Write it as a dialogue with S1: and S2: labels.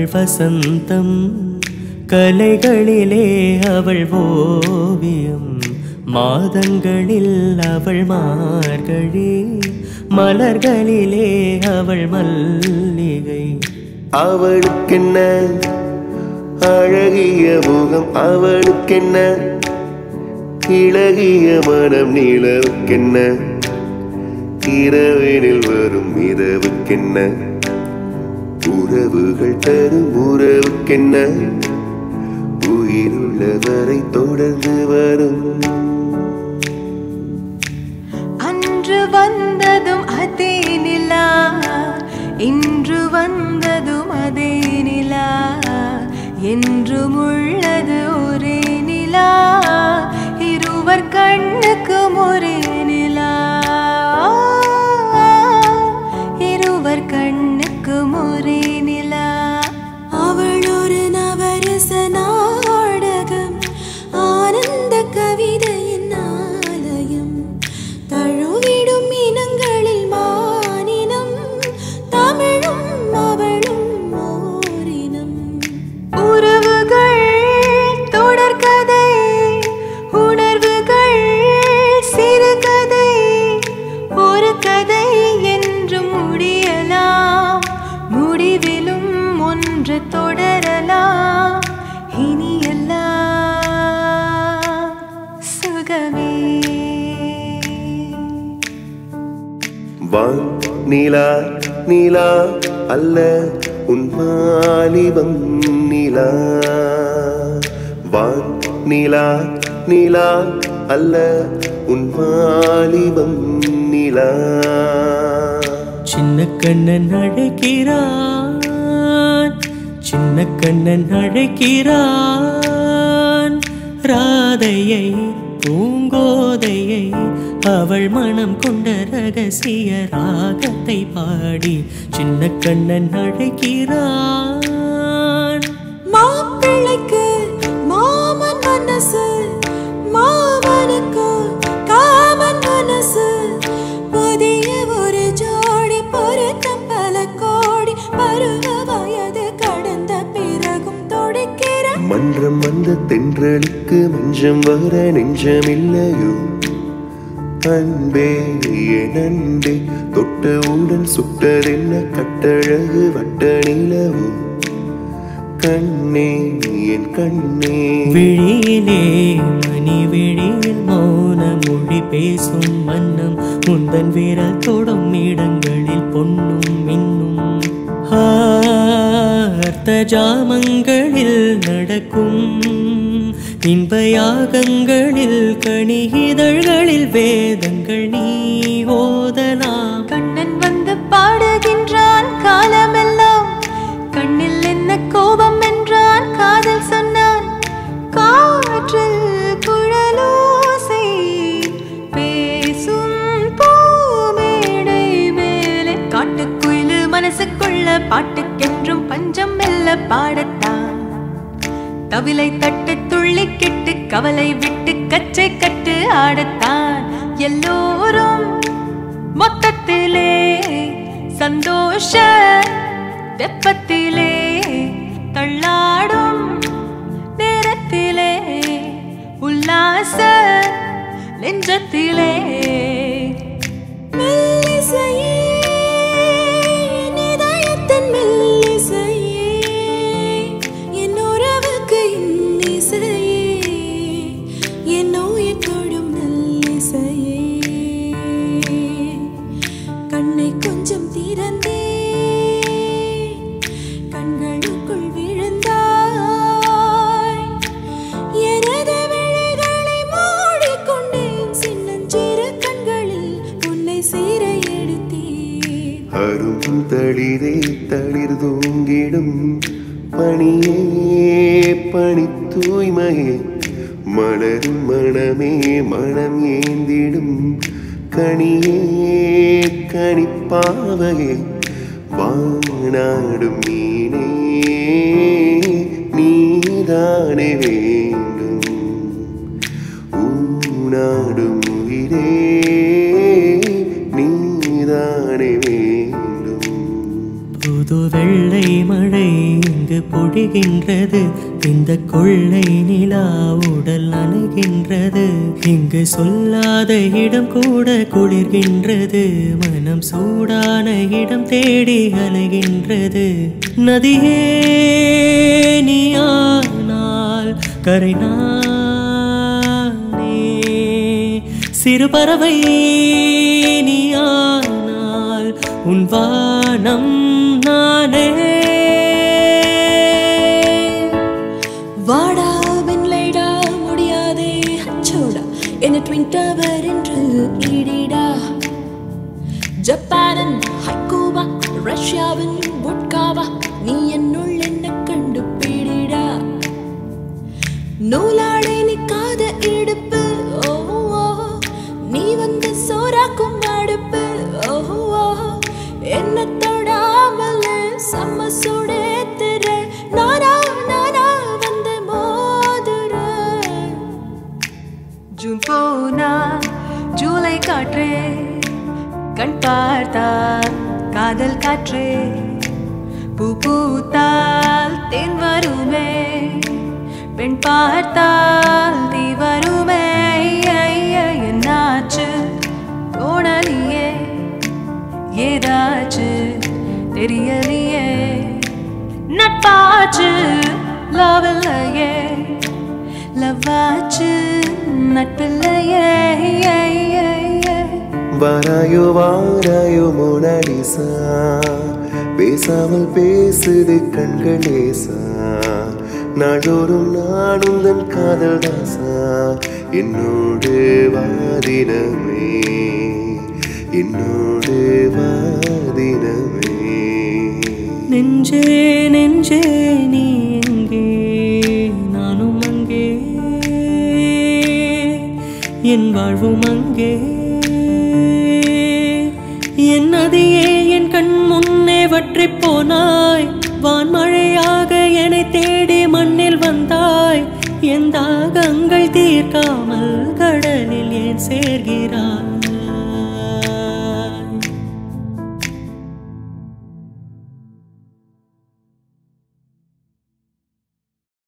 S1: வசந்தம் கலைகளிலே அவள் ஓவியம் மாதங்களில் அவள் மார்கழி மலர்களிலே அவள் மல்லிகை
S2: அவளுக்கென்ன அழகிய முகம் அவளுக்கென்ன இளகிய மனம் நிலவுக்கென்ன இரவினில் வரும் இரவுக்கென்ன உறவுகள் தரும் உறவுக்கென்ன உயிருள்ளவரை தொடர்ந்து வரும்
S3: அன்று வந்ததும் அதே நிலா இன்று வந்ததும் அதே நிலா என்றும் உள்ளது ஒரே நிலா இருவர் கண்ணுக்கும் ஒரே நிலா இருவர் கண்ணுக்கும் ஒரே நிலா அவள் ஒரு நவரச நாடகம் ஆனந்த கவிதையின் ஆலயம் தழுவிடும் இனங்களில் மானினம் தமிழும் அவளும் ஓரினம் உறவுகள் தொடர்கதை உணர்வுகள் சிறுகதை ஒரு கதை என்றும் முடியலாம் முடிவிலும் ஒன்று தொடரலாம் இனி எல்லாம் சுகமே
S2: வான் நிலா நிலா அல்ல உன் மாலிவம் நிலா வான் நிலா நிலா அல்ல உன் மாலிவம் நிலா
S1: சின்ன கண்ணன் அழைக்கிறான் சின்ன கண்ணன் அழைக்கிறான் ராதையை பூங்கோதையை அவள் மனம் கொண்ட ரகசிய ராகத்தை பாடி சின்ன கண்ணன் அழைக்கிறான்
S3: மாப்பிள்ளைக்கு மாமன் மனசு மாமனுக்கு காமன் மனசு புதிய ஒரு ஜோடி பொருத்தம் பல கோடி பருவ வயது கடந்த பிறகும் தொடுக்கிற
S2: மன்றம் வந்த தென்றலுக்கு மஞ்சம் வர நெஞ்சமில்லையோ அன்பே என் அன்பே தொட்டவுடன் சுட்டதென்ன கட்டழகு வட்ட நிலவோ கண்ணே என் கண்ணே
S1: விழியிலே மணி விழியில் மௌன மொழி பேசும் மன்னம் முந்தன் வீரல் தொடும் இடங்களில் பொன்னும் மின்னும் ஆர்த்த ஜாமங்களில் நடக்கும் இன்ப யாகங்களில் கனி இதழ்களில் வேதங்கள் நீ ஓதலாம்
S3: கண்ணன் வந்து பாடுகின்றான் காலமெல்லாம் கண்ணில் என்ன கோபம் என்றான் காதல் சொன்னான் காற்றில் குழலோசை பேசும் பூமேடை மேலே காட்டுக்குயிலு மனசுக்குள்ள பாட்டுக்கென்றும் பஞ்சம் மெல்ல பாடத்தான் தவிலை தட்டு துள்ளி கிட்டு கவலை விட்டு கச்சை கட்டு ஆடத்தான் எல்லோரும் மொத்தத்திலே சந்தோஷ வெப்பத்திலே தள்ளாடும் நேரத்திலே உல்லாச நெஞ்சத்திலே மெல்லிசையே, என் இதயத்தின் மெல்லிசையே, என் உறவுக்கு இன்னிசையே, என் உயிர் தொடும் நல்லிசையே. கண்ணை கொஞ்சம் திறந்தே கண்களுக்குள் விழுந்தாய் எனது விழிகளை மூடிக்கொண்டேன் சின்னஞ்சிறு கண்களில் உன்னை சீர எடுத்தேன்
S2: அரும் தளிரே தளிர் தூங்கிடும் பணியே பணி தூய்மையே மலரும் மனமே மனம் ஏந்திடும் கனியே கனிப்பாவையே வானாடும் மீனே நீதானே வேண்டும் ஊனாடும் உயிரே நீதானே வேண்டும்
S1: புது வெள்ளை மழை இங்கு பொழிகின்றது இந்த கொள்ளை நிலா உடல் நனைகின்றது இங்கு சொல்லாத இடம் கூட குளிர்கின்றது மனம் சூடான இடம் தேடி அலைகின்றது நதியே நீயானால் கரை நானே சிறு பறவை நீயானால் உன் வானம் நானே
S3: வாடா வெண்லைடா முடியாதே அச்சோடா என்ன ட்வின் டவர் என்று ஈடிடா ஜப்பானின் ஹைகோவா ரஷ்யாவின் புட்காவா நீ என்னுள் என்ன கண்டு பீடிடா நூலாடை நிக்காத இடுப்பு ஓ ஓ. நீ வந்து சோறாக்கும் அடுப்பு ஓ ஓ. என்ன தொடாமல் செம்ம சுடேத்துற நானா நானா வந்து மோதுற
S4: ஜூன் போனா ஜூலை காற்றே கண் பார்த்தால் காதல் காற்றே பூ பூத்தால் தேன் வருமே பெண் பார்த்தால் தீ வருமே ஐய, என்னாச்சு தோணலியே ஏதாச்சு தெரியலையே நட்பாச்சு லவ் இல்லையே லவ்வாச்சு நட்பில்லையே
S2: வாராயோ வாராயோ மோனாலிசா பேசாமல் பேசுது கண்கள் லேசா நாடோறும் நானும் தன் காதல் தாசா என்னோடு வாதினமே என்னோடு வாதினமே
S1: நெஞ்சே நெஞ்சே நீ எங்கே நானும் அங்கே என் வாழ்வும் அங்கே என் நதியே என் கண் முன்னே வற்றிப் போனாய் வான்மழையாக என்னை தேடி மண்ணில் வந்தாய் என் தாகங்கள் தீர்க்காமல் கடலில் ஏன் சேர்கிறாய்